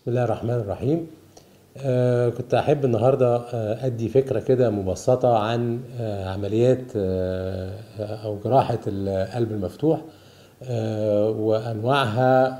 الله الرحمن الرحيم آه كنت أحب النهاردة آه أدي فكرة كده مبسطة عن آه عمليات آه أو جراحة القلب المفتوح آه وأنواعها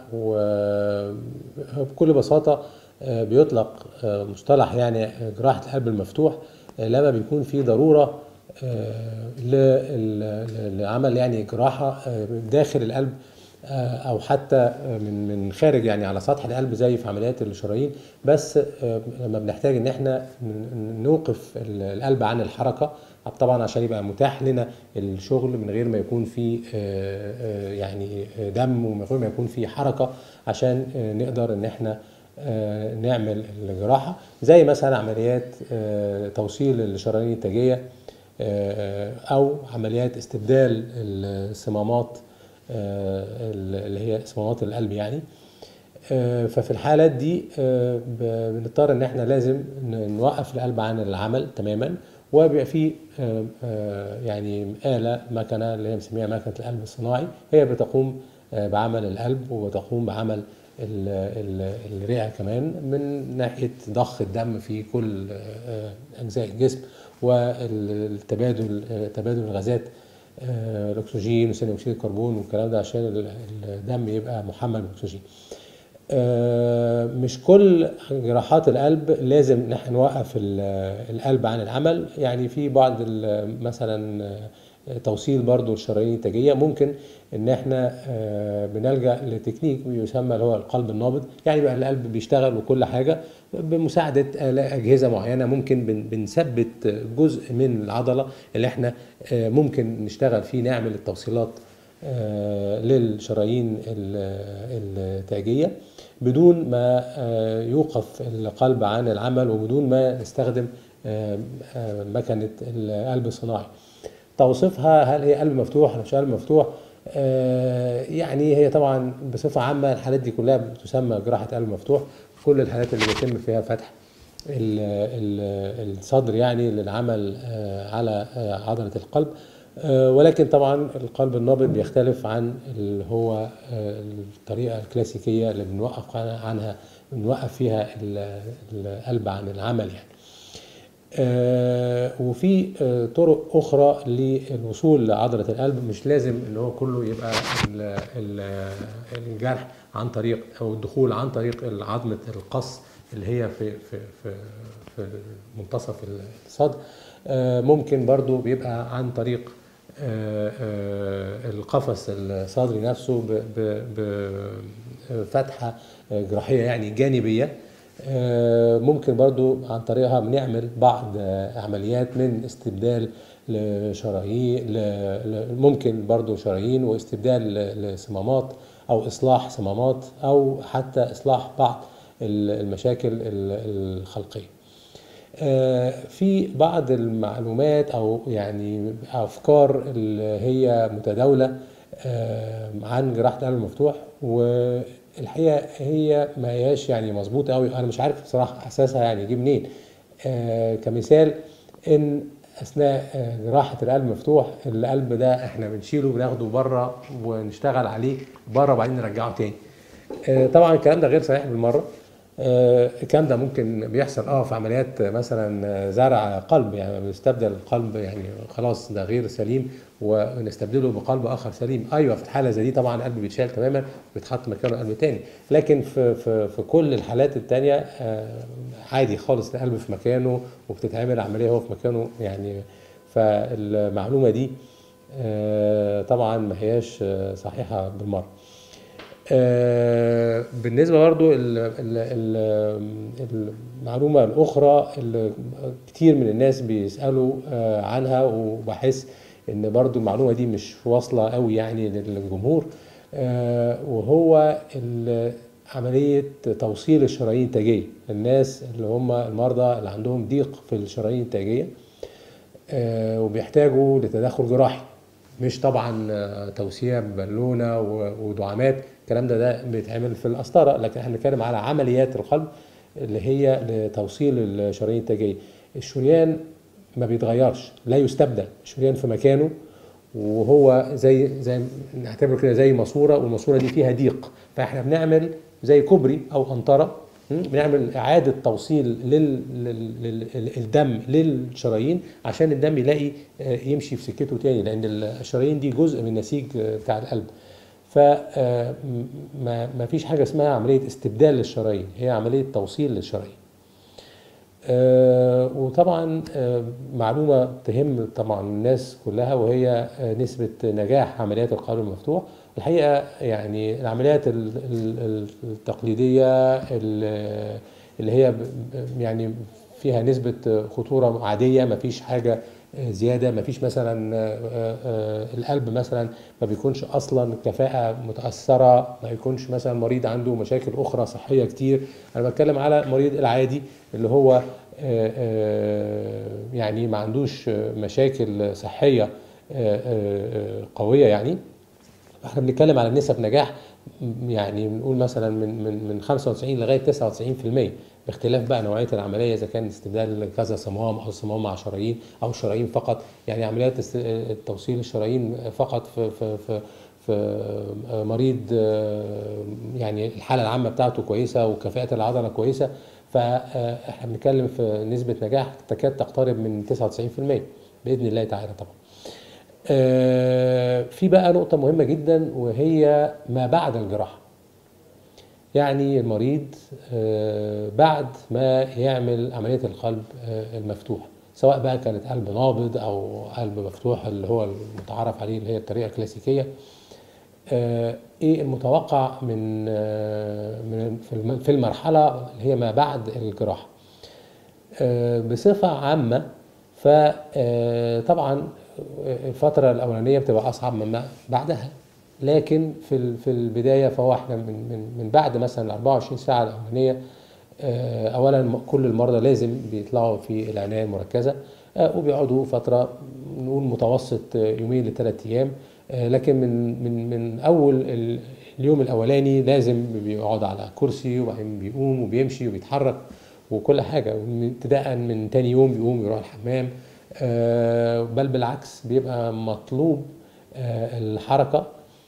وبكل بساطة آه بيطلق آه مصطلح يعني جراحة القلب المفتوح آه لما بيكون في ضرورة آه لل- لعمل يعني جراحة آه داخل القلب آه، او حتى من من خارج يعني على سطح القلب زي في عمليات الشرايين بس آه، لما بنحتاج ان احنا ن- نوقف ال- القلب عن الحركه طبعا عشان يبقى متاح لنا الشغل من غير ما يكون في آه، آه، يعني دم ومن غير ما يكون في حركه عشان آه، نقدر ان احنا آه، نعمل الجراحه زي مثلا عمليات آه، توصيل الشرايين التاجيه آه، او عمليات استبدال الصمامات آه، اللي هي صمامات القلب يعني آه، ففي الحالات دي آه، ب- بنضطر ان احنا لازم ن- نوقف القلب عن العمل تماما وبيبقى في آه، آه، يعني آلة مكنة اللي هي بنسميها مكنة القلب الصناعي هي بتقوم آه، بعمل القلب وبتقوم بعمل ال- ال- الرئة كمان من ناحية ضخ الدم في كل آه، أجزاء الجسم والتبادل آه، تبادل الغازات آه، الاكسجين وثاني اكسيد الكربون والكلام ده عشان ال- الدم يبقى محمل بالاكسجين آه، مش كل جراحات القلب لازم ان احنا نوقف ال- القلب عن العمل يعني في بعض ال- مثلا آه، توصيل برضو الشرايين التاجيه ممكن ان احنا آه، بنلجا لتكنيك بيسمى اللي هو القلب النابض يعني بقى القلب بيشتغل وكل حاجه بمساعده آلة- اجهزه معينه ممكن بن- بنثبت جزء من العضله اللي احنا آه، ممكن نشتغل فيه نعمل التوصيلات آه، للشرايين ال- التاجية بدون ما آه، يوقف القلب عن العمل وبدون ما نستخدم آه، آه، مكنة القلب الصناعي توصيفها هل هي قلب مفتوح ولا مش قلب مفتوح آه، يعني هي طبعا بصفة عامة الحالات دي كلها بتسمى جراحة قلب مفتوح كل الحالات اللي بيتم فيها فتح ال- ال- الصدر يعني للعمل آه، على آه، عضلة القلب آه، ولكن طبعا القلب النابض بيختلف عن اللي هو آه، الطريقة الكلاسيكية اللي بنوقف عنها بنوقف فيها ال- القلب عن العمل يعني آه، وفي آه، طرق اخرى للوصول لعضله القلب مش لازم ان هو كله يبقى ال- ال- الجرح عن طريق او الدخول عن طريق عظمه القص اللي هي في في في في منتصف الصدر آه، ممكن برضو بيبقى عن طريق آه، آه، القفص الصدري نفسه ب- ب- بفتحه جراحيه يعني جانبيه آه، ممكن برضو عن طريقها بنعمل بعض آه، عمليات من استبدال لشرايين ل- ل- ممكن برضو شرايين واستبدال ل- لصمامات او اصلاح صمامات او حتى اصلاح بعض ال- المشاكل ال- الخلقيه آه، في بعض المعلومات او يعني افكار اللي هي متداوله آه، عن جراحه القلب المفتوح والحقيقه هي ما هياش يعني مظبوطه قوي انا مش عارف بصراحه اساسها يعني يجي منين آه، كمثال ان اثناء آه، جراحه القلب المفتوح القلب ده احنا بنشيله بناخده بره ونشتغل عليه بره وبعدين نرجعه تاني آه، طبعا الكلام ده غير صحيح بالمره آه، الكلام ده ممكن بيحصل اه في عمليات مثلا آه، زرع قلب يعني بيستبدل القلب يعني خلاص ده غير سليم ونستبدله بقلب اخر سليم ايوه في الحاله زي دي طبعا القلب بيتشال تماما وبيتحط مكانه قلب تاني لكن في في في كل الحالات التانيه آه، عادي خالص القلب في مكانه وبتتعمل عمليه هو في مكانه يعني فالمعلومه دي آه، طبعا ما هياش آه، صحيحه بالمره آه، بالنسبه برضو ال- ال- ال- المعلومه الاخرى اللي كتير من الناس بيسالوا آه، عنها وبحس ان برضو المعلومه دي مش واصله قوي يعني للجمهور آه، وهو ال- عمليه توصيل الشرايين التاجيه الناس اللي هم المرضى اللي عندهم ضيق في الشرايين التاجيه آه، وبيحتاجوا لتدخل جراحي مش طبعا آه، توسيع ببالونه و- ودعامات الكلام ده ده بيتعمل في القسطره لكن احنا بنتكلم على عمليات القلب اللي هي لتوصيل الشرايين التاجيه الشريان ما بيتغيرش لا يستبدل الشريان في مكانه وهو زي زي نعتبره كده زي ماسوره والماسوره دي فيها ضيق فاحنا بنعمل زي كوبري او قنطره م? بنعمل اعاده توصيل لل... لل... لل... الدم للشرايين عشان الدم يلاقي آه، يمشي في سكته تاني لان الشرايين دي جزء من النسيج آه، بتاع القلب فما ما فيش حاجه اسمها عمليه استبدال للشرايين هي عمليه توصيل للشرايين آه، وطبعا آه، معلومه تهم طبعا الناس كلها وهي آه، نسبه نجاح عمليات القلب المفتوح الحقيقه يعني العمليات ال- ال- التقليديه ال- اللي هي ب- ب- يعني فيها نسبه خطوره عاديه ما فيش حاجه زياده ما فيش مثلا آه، آه، القلب مثلا ما بيكونش اصلا كفاءه متاثره ما يكونش مثلا مريض عنده مشاكل اخرى صحيه كتير انا بتكلم على المريض العادي اللي هو آه، آه، يعني ما عندوش مشاكل صحيه آه، آه، قويه يعني احنا بنتكلم على نسب نجاح م- يعني بنقول مثلا من من من 95 لغايه 99% باختلاف بقى نوعيه العمليه اذا كان استبدال كذا صمام او صمام مع شرايين او شرايين فقط يعني عمليات است- التوصيل الشرايين فقط في في في في مريض آه، يعني الحاله العامه بتاعته كويسه وكفاءه العضله كويسه فاحنا بنتكلم في نسبه نجاح تكاد تقترب من 99% باذن الله تعالى طبعا. آه، في بقى نقطة مهمة جدا وهي ما بعد الجراحة يعني المريض آه، بعد ما يعمل عملية القلب آه، المفتوح سواء بقى كانت قلب نابض أو قلب مفتوح اللي هو المتعارف عليه اللي هي الطريقة الكلاسيكية آه، ايه المتوقع من آه، من في الم- في المرحلة اللي هي ما بعد الجراحة آه، بصفة عامة فطبعا الفترة الأولانية بتبقى أصعب مما بعدها لكن في ال- في البداية فهو احنا من من من بعد مثلا ال 24 ساعة الأولانية آه، أولا م- كل المرضى لازم بيطلعوا في العناية المركزة آه، وبيقعدوا فترة نقول متوسط آه، يومين لثلاث أيام آه، لكن من من من أول ال- اليوم الأولاني لازم بيقعد على كرسي وبعدين بيقوم وبيمشي وبيتحرك وكل حاجة من- ابتداء من تاني يوم بيقوم يروح الحمام آه، بل بالعكس بيبقى مطلوب آه، الحركة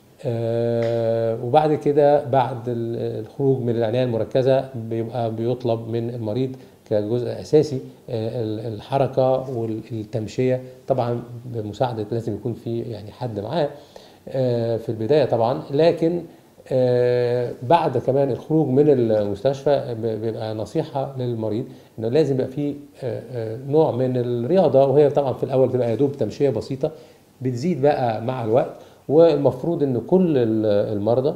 آه، وبعد كده بعد ال- الخروج من العناية المركزة بيبقى بيطلب من المريض كجزء أساسي آه، ال- الحركة والتمشية طبعا بمساعدة لازم يكون في يعني حد معاه آه، في البداية طبعا لكن آه، بعد كمان الخروج من المستشفى ب- بيبقى نصيحة للمريض انه لازم يبقى في آه، آه، نوع من الرياضة وهي طبعا في الاول بتبقى يا دوب تمشية بسيطة بتزيد بقى مع الوقت والمفروض ان كل ال- المرضى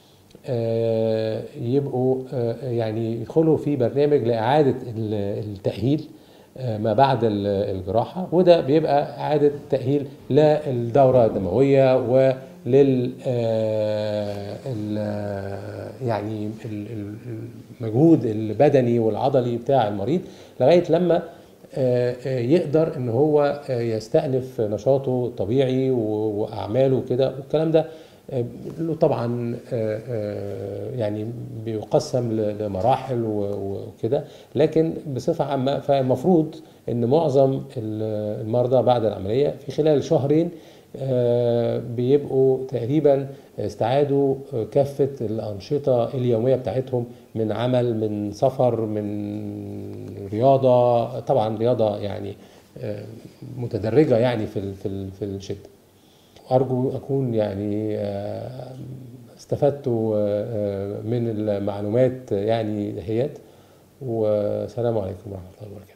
آه، يبقوا آه، يعني يدخلوا في برنامج لإعادة ال- التأهيل آه، ما بعد ال- الجراحة وده بيبقى إعادة تأهيل للدورة الدموية ولل آه، ال- يعني ال- ال- المجهود البدني والعضلي بتاع المريض لغاية لما آه، آه، يقدر ان هو آه، يستأنف نشاطه الطبيعي و- واعماله كده والكلام ده آه، له طبعا آه، آه، يعني بيقسم ل- لمراحل و- وكده لكن بصفة عامة فالمفروض ان معظم ال- المرضى بعد العملية في خلال شهرين آه، بيبقوا تقريبا استعادوا كافة الأنشطة اليومية بتاعتهم من عمل من سفر من رياضة طبعا رياضة يعني آه، متدرجة يعني في ال- في ال- في الشدة أرجو أكون يعني آه، استفدت آه، آه، من المعلومات يعني دهيت والسلام عليكم ورحمة الله وبركاته